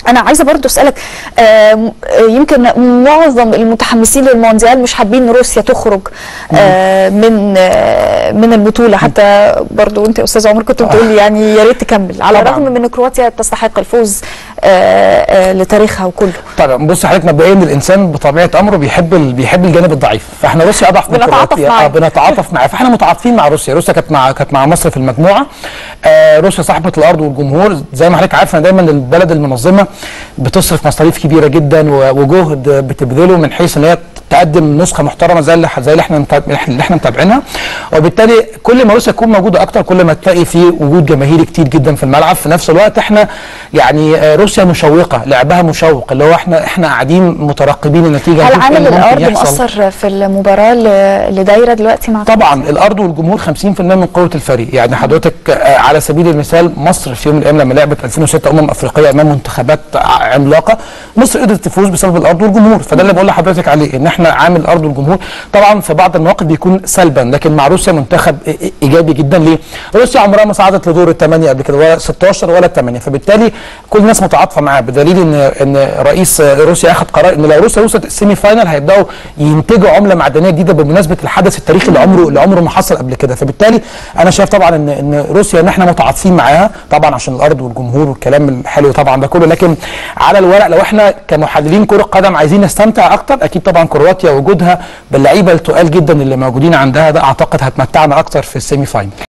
انا عايزه برضو اسالك آه يمكن معظم المتحمسين للمونديال مش حابين روسيا تخرج آه من آه من البطوله حتى برضو انت يا استاذ عمر كنت بتقول يعني يا ريت تكمل على طبعاً. الرغم من ان كرواتيا تستحق الفوز آه آه لتاريخها وكله طبعا بص حضرتك مبدئيا الانسان بطبيعه امره بيحب ال... بيحب الجانب الضعيف فاحنا روسيا اضعف من بنتعاطف كرواتيا معاه. آه بنتعاطف معاه فاحنا متعاطفين مع روسيا روسيا كانت مع كانت مع مصر في المجموعه آه روسيا صاحبه الارض والجمهور زي ما حضرتك عارفه دايما البلد المنظمه بتصرف مصاريف كبيره جدا و- وجهد بتبذله من حيث ان هي تقدم نسخه محترمه زي اللي زي اللي احنا متابع- اللي احنا متابعينها وبالتالي كل ما روسيا تكون موجوده اكتر كل ما تلاقي في وجود جماهيري كتير جدا في الملعب في نفس الوقت احنا يعني آه، روسيا مشوقه لعبها مشوق اللي هو احنا احنا قاعدين مترقبين النتيجه هل نشوف إيه عامل اللي ممكن الارض يحصل. مؤثر في المباراه اللي اللي دايره دلوقتي مع طبعا الارض والجمهور 50% من قوه الفريق يعني حضرتك آه، على سبيل المثال مصر في يوم من الايام لما لعبت 2006 امم افريقيه امام منتخبات ع- عملاقه مصر قدرت تفوز بسبب الارض والجمهور فده اللي بقول لحضرتك عليه ان احنا عامل الارض والجمهور طبعا في بعض المواقف بيكون سلبا لكن مع روسيا منتخب إي- إي- ايجابي جدا ليه؟ روسيا عمرها ما صعدت لدور الثمانيه قبل كده ولا 16 ولا الثمانيه فبالتالي كل الناس متعاطفه معاه بدليل ان ان رئيس روسيا اخذ قرار ان لو روسيا وصلت السيمي فاينل هيبداوا ينتجوا عمله معدنيه جديده بمناسبه الحدث التاريخي اللي عمره اللي عمره ما حصل قبل كده فبالتالي انا شايف طبعا ان ان روسيا ان احنا متعاطفين معاها طبعا عشان الارض والجمهور والكلام الحلو طبعا ده كله لكن على الورق لو احنا كمحللين كره قدم عايزين نستمتع اكتر اكيد طبعا كرواتيا وجودها باللعيبه التقال جدا اللي موجودين عندها ده اعتقد هتمتعنا اكتر في السيمي فاينل